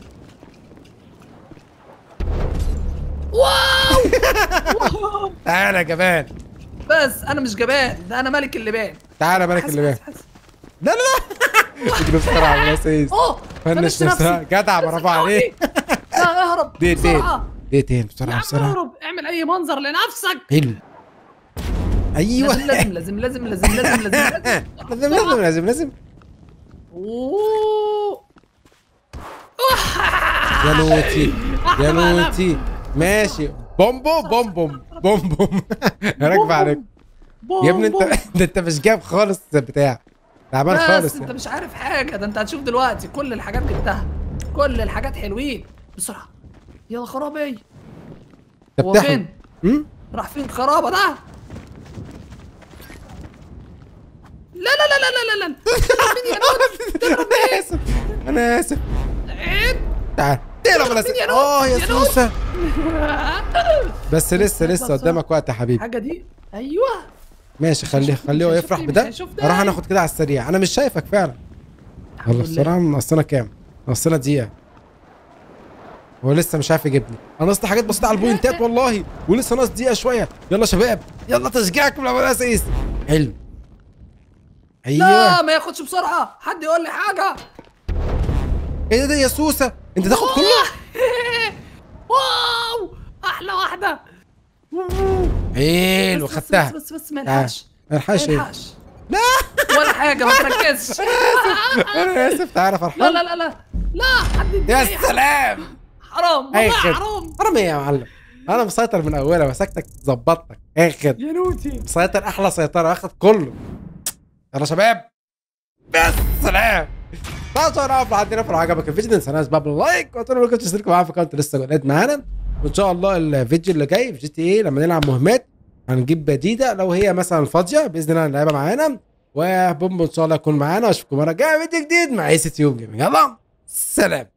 واو واو. تعالى يا جبان بس انا مش جبان ده انا ملك اللبان تعالى ملك حاسب- اللي بان حاسب- حاسب. لا لا لا اجري بسرعه يا سيس اوه فنش فنشت نفسها نفسي جدع برافو امسك عليك حقي. لا اهرب دقيقتين بسرعه دقيقتين يا بسرعه عم بسرعه اهرب اعمل اي منظر لنفسك حلو ايوه لازم لازم لازم لازم لازم لازم لازم لازم لازم لازم لازم اوه يا نوتي يا أحلى مقلب. نوتي ماشي بومبو بومبوم بومبوم راكبه عليك بوم يا ابني انت بوم. ده انت مش جايب خالص بتاع تعبان خالص بس انت يعني. مش عارف حاجه ده انت هتشوف دلوقتي كل الحاجات جبتها كل الحاجات حلوين بسرعه يا خرابي انت هو بتحلم فين أمم؟ راح فين خرابه ده لا لا لا لا لا لا لا انا اسف انا اسف عيب تعال تقرب ولا يا نوت، اه يا يا نوت. سوسه بس لسه لسه قدامك وقت يا حبيبي الحاجه دي ايوه ماشي خليه هيشوفني، خليه هو مش يفرح هيشوفني، بده مش هيشوفني. اروح انا اخد كده على السريع انا مش شايفك فعلا الحمد يلا لله. بسرعه ناقصنا كام؟ ناقصنا دقيقه هو لسه مش عارف يجيبني انا ناقصت حاجات بسيطه على البوينتات والله ولسه ناقص دقيقه شويه يلا يا شباب يلا تشجيعكم لو اساس حلو ايوه لا ما ياخدش بسرعه حد يقول لي حاجه ايه ده, ده يا سوسه انت تاخد كله واو احلى واحده حلو بس- بس- خدتها بس بس بس ما تعال. يلحقش ما يلحقش ما ايه يلحقش لا ولا حاجه ما تركزش انا اسف تعالى لا فرحان لا لا لا لا حد يديني يا أي حاجة. سلام حرام اي والله خدمه حرام حرام ايه يا معلم انا مسيطر من اولها مسكتك ظبطتك اي خدمه يا نوتي مسيطر احلى سيطره واخد كله يلا يا شباب بس سلام تعالوا نعرف لحد هنا لو عجبك الفيديو ما تنساش بقى باللايك وتقولوا لكم تشتركوا معانا في القناه لسه جداد معانا وان شاء الله الفيديو اللي جاي في جي تي ايه لما نلعب مهمات هنجيب جديده لو هي مثلا فاضيه باذن الله نلعبها معانا وبومبو ان شاء الله يكون معانا واشوفكم مره جايه فيديو جديد مع اي سي تيوب جيمنج يلا سلام